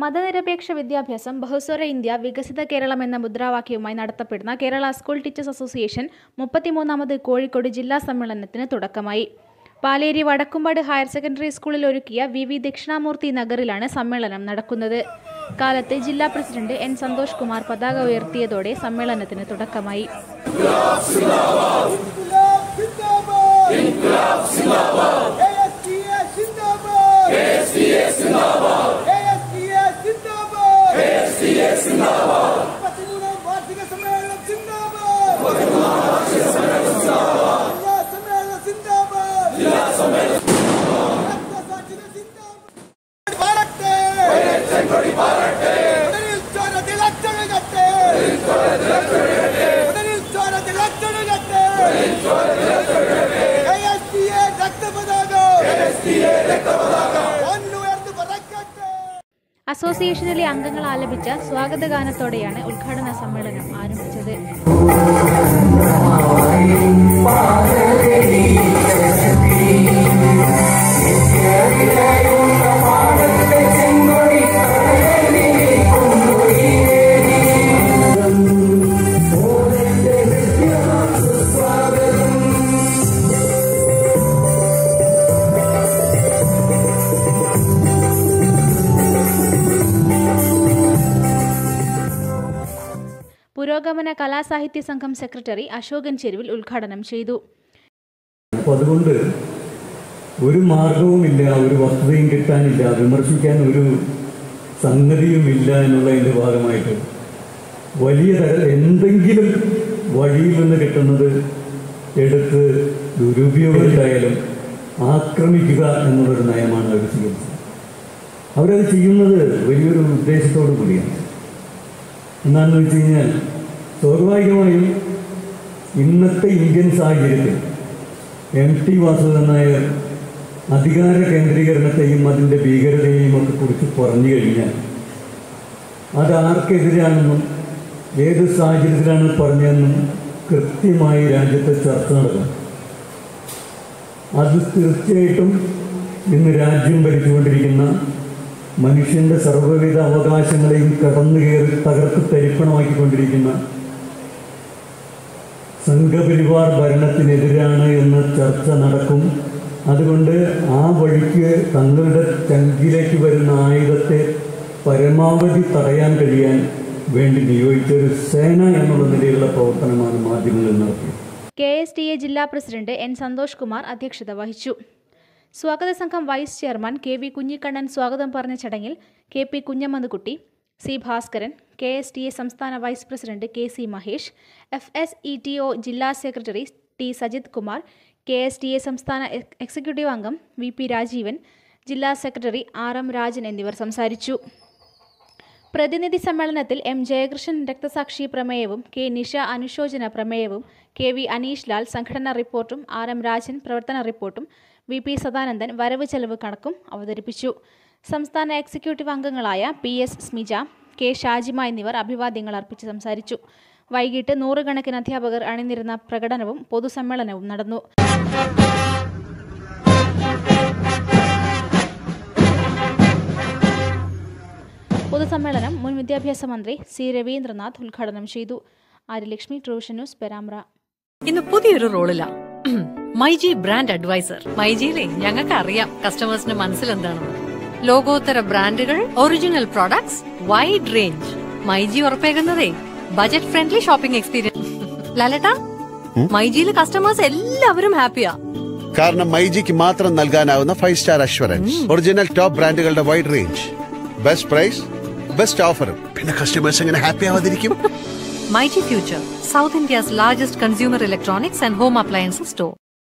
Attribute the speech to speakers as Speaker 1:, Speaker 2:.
Speaker 1: മതനിരപേക്ഷ വിദ്യാഭ്യാസം ബഹുസ്വര ഇന്ത്യ വികസിത കേരളം എന്ന മുദ്രാവാക്യവുമായി നടത്തപ്പെടുന്ന കേരള സ്കൂൾ ടീച്ചേഴ്സ് അസോസിയേഷൻ മുപ്പത്തിമൂന്നാമത് കോഴിക്കോട് ജില്ലാ സമ്മേളനത്തിന് തുടക്കമായി പാലേരി വടക്കുംപാട് ഹയർ സെക്കൻഡറി സ്കൂളിൽ ഒരുക്കിയ വി വി ദക്ഷിണാമൂർത്തി നഗറിലാണ് സമ്മേളനം നടക്കുന്നത് കാലത്ത് ജില്ലാ പ്രസിഡന്റ് എൻ സന്തോഷ് കുമാർ പതാക ഉയർത്തിയതോടെ സമ്മേളനത്തിന് തുടക്കമായി
Speaker 2: ഇൻക്ലാബ് സിന്ദാബാദ് ഇൻക്ലാബ് സിന്ദാബാദ് ASDF സിന്ദാബാദ് ASDF സിന്ദാബാദ് പതിമൂന്നാം വാർഷിക സമ്മേളനം സിന്ദാബാദ് ജില്ലാ സമ്മേളനം സിന്ദാബാദ് രക്തസാക്ഷികൾ സിന്ദാബാദ് പാടട്ടെ ഉടലിൽ ചോരത്തിൽ അച്ചൊഴുകട്ടെ ഉടലിൽ ചോരത്തിൽ അച്ചൊഴുകട്ടെ ASDA രക്തപതാക ഒന്നുയർന്നു പറക്കട്ടെ
Speaker 1: അസോസിയേഷനിലെ അംഗങ്ങൾ ആലപിച്ച സ്വാഗതഗാനത്തോടെയാണ് ഉദ്ഘാടന സമ്മേളനം ആരംഭിച്ചത് പുരോഗമന കലാസാഹിത്യ സംഘം സെക്രട്ടറി അശോകൻ ചെരുവിൽ ഉദ്ഘാടനം ചെയ്തു
Speaker 3: അപ്പോൾ അതുകൊണ്ട് ഒരു മാർഗവുമില്ല ഒരു വസ്തുതയും കിട്ടാനില്ല വിമർശിക്കാൻ ഒരു സംഗതിയുമില്ല എന്നുള്ളതിൻ്റെ ഭാഗമായിട്ട് വലിയ തര എന്തെങ്കിലും വഴിയിൽ നിന്ന് കിട്ടുന്നത് എടുത്ത് ദുരുപയോഗത്തിലായാലും ആക്രമിക്കുക എന്നുള്ളൊരു നയമാണ് അവർ സ്വീകരിച്ചത് അവരത് ചെയ്യുന്നത് വലിയൊരു ഉദ്ദേശത്തോടു കൂടിയാണ് എന്താണെന്ന് വെച്ച് കഴിഞ്ഞാൽ സ്വാഭാവികമായും ഇന്നത്തെ ഇന്ത്യൻ സാഹചര്യത്തിൽ എം ടി വാസുദേവൻ നായർ അധികാര കേന്ദ്രീകരണത്തെയും അതിൻ്റെ ഭീകരതയെയും ഒക്കെ കുറിച്ച് പറഞ്ഞു കഴിഞ്ഞാൽ അത് ആർക്കെതിരാണെന്നും ഏത് സാഹചര്യത്തിലാണ് പറഞ്ഞതെന്നും കൃത്യമായി രാജ്യത്തെ ചർച്ച നടക്കും അത് തീർച്ചയായിട്ടും ഇന്ന് രാജ്യം ഭരിച്ചുകൊണ്ടിരിക്കുന്ന മനുഷ്യന്റെ സർവ്വവിധ അവകാശങ്ങളെയും കടന്നു കയറി തകർത്ത് തരിപ്പണമാക്കിക്കൊണ്ടിരിക്കുന്ന സംഘപരിവാർ ഭരണത്തിനെതിരാണ് എന്ന ചർച്ച നടക്കും അതുകൊണ്ട് ആ വഴിക്ക് തങ്ങളുടെ ചങ്കിലേക്ക് വരുന്ന ആയുധത്തെ പരമാവധി തടയാൻ കഴിയാൻ വേണ്ടി നിയോഗിച്ച ഒരു സേന എന്നുള്ള നിലയിലുള്ള പ്രവർത്തനമാണ് മാധ്യമങ്ങൾ നടത്തിയത്
Speaker 1: കെ എസ് ടി എ ജില്ലാ പ്രസിഡന്റ് എൻ സന്തോഷ് കുമാർ അധ്യക്ഷത വഹിച്ചു സ്വാഗത സംഘം vice chairman K V Kunhikannan സ്വാഗതം പറഞ്ഞ ചടങ്ങിൽ K P Kunhammadkutty C Bhaskaran K S T A സംസ്ഥാന vice president K C Mahesh F S E T O ജില്ലാ secretary T Sajith Kumar K S T A സംസ്ഥാന എക്- എക്സിക്യൂട്ടീവ് അംഗം വി പി രാജീവൻ ജില്ലാ സെക്രട്ടറി ആർ എം രാജൻ എന്നിവർ സംസാരിച്ചു പ്രതിനിധി സമ്മേളനത്തിൽ എം ജയകൃഷ്ണൻ രക്തസാക്ഷി പ്രമേയവും കെ നിഷ അനുശോചന പ്രമേയവും കെ വി അനീഷ് ലാൽ സംഘടനാ റിപ്പോർട്ടും ആർ എം രാജൻ പ്രവർത്തന റിപ്പോർട്ടും വി പി സദാനന്ദൻ വരവ് ചെലവ് കണക്കും അവതരിപ്പിച്ചു സംസ്ഥാന എക്സിക്യൂട്ടീവ് അംഗങ്ങളായ P S Smija K Shajima എന്നിവർ അഭിവാദ്യങ്ങൾ അർപ്പിച്ച് സംസാരിച്ചു വൈകിട്ട് നൂറുകണക്കിന് അധ്യാപകർ അണിനിരുന്ന പ്രകടനവും പൊതുസമ്മേളനവും നടന്നു പൊതുസമ്മേളനം മുൻ വിദ്യാഭ്യാസ മന്ത്രി സി രവീന്ദ്രനാഥ് ഉദ്ഘാടനം ചെയ്തു ആര്യലക്ഷ്മി ട്രൂഷൻ ന്യൂസ് പെരാമ്പ്ര
Speaker 4: ഇന്ന് പുതിയൊരു റോളിലാ മൈജി ബ്രാൻഡ് അഡ്വൈസർ മൈജിയിലെ ഞങ്ങൾക്ക് അറിയാം കസ്റ്റമേഴ്സിന്റെ മനസ്സിലെന്താണെന്ന് ലോകോത്തര ബ്രാൻഡുകൾ original products wide range MyG ഉറപ്പേകുന്നതേ ബജറ്റ് ഫ്രണ്ട്ലി ഷോപ്പിംഗ് എക്സ്പീരിയൻസ് ലാലേട്ടാ മൈജിയിലെ കസ്റ്റമേഴ്സ് എല്ലാവരും ഹാപ്പിയാ
Speaker 5: കാരണം മൈജിക്ക് മാത്രം നൽകാനാവുന്ന five star assurance original top ബ്രാൻഡുകളുടെ wide range best price best ഓഫറും പിന്നെ കസ്റ്റമേഴ്സ് എങ്ങനെ ഹാപ്പി ആവാതിരിക്കും
Speaker 4: MyG future south India's largest consumer electronics and home appliances store